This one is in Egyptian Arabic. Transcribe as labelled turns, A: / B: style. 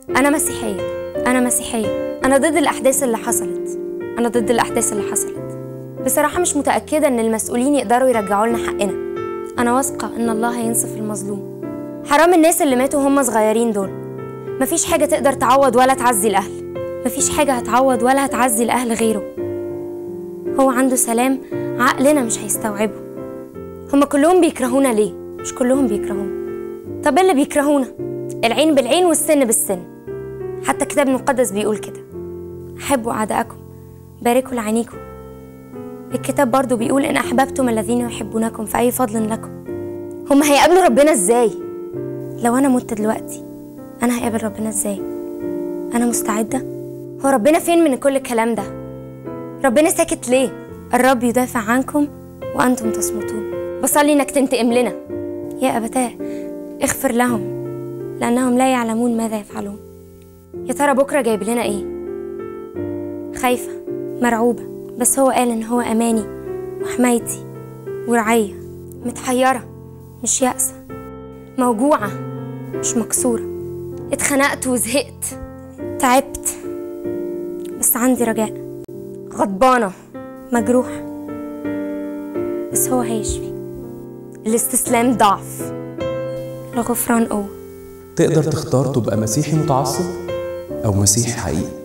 A: أنا مسيحية أنا مسيحية أنا ضد الأحداث اللي حصلت أنا ضد الأحداث اللي حصلت بصراحة مش متأكدة إن المسؤولين يقدروا يرجعوا لنا حقنا أنا واثقة إن الله هينصف المظلوم حرام الناس اللي ماتوا هم صغيرين دول مفيش حاجة تقدر تعوض ولا تعزي الأهل مفيش حاجة هتعوض ولا هتعزي الأهل غيره هو عنده سلام عقلنا مش هيستوعبه هما كلهم بيكرهونا ليه؟ مش كلهم بيكرهونا طب إيه اللي بيكرهونا العين بالعين والسن بالسن حتى الكتاب المقدس بيقول كده أحبوا أعداءكم باركوا لعينيكم الكتاب برضو بيقول إن أحببتم الذين يحبونكم فأي فضل لكم هما هيقابلوا ربنا إزاي؟ لو أنا مت دلوقتي أنا هقابل ربنا إزاي؟ أنا مستعدة؟ هو ربنا فين من كل الكلام ده؟ ربنا ساكت ليه؟ الرب يدافع عنكم وأنتم تصمتون بصلي إنك تنتقم لنا يا أبتاه اغفر لهم لأنهم لا يعلمون ماذا يفعلون يا ترى بكرة جايب لنا إيه؟ خايفة مرعوبة بس هو قال إن هو أماني وحمايتي ورعية متحيرة مش يائسة موجوعة مش مكسورة اتخنقت وزهقت تعبت بس عندي رجاء غضبانة مجروحة بس هو هيشفي الاستسلام ضعف الغفران قوة
B: تقدر تختار تبقى مسيحي متعصب أو مسيحي حقيقي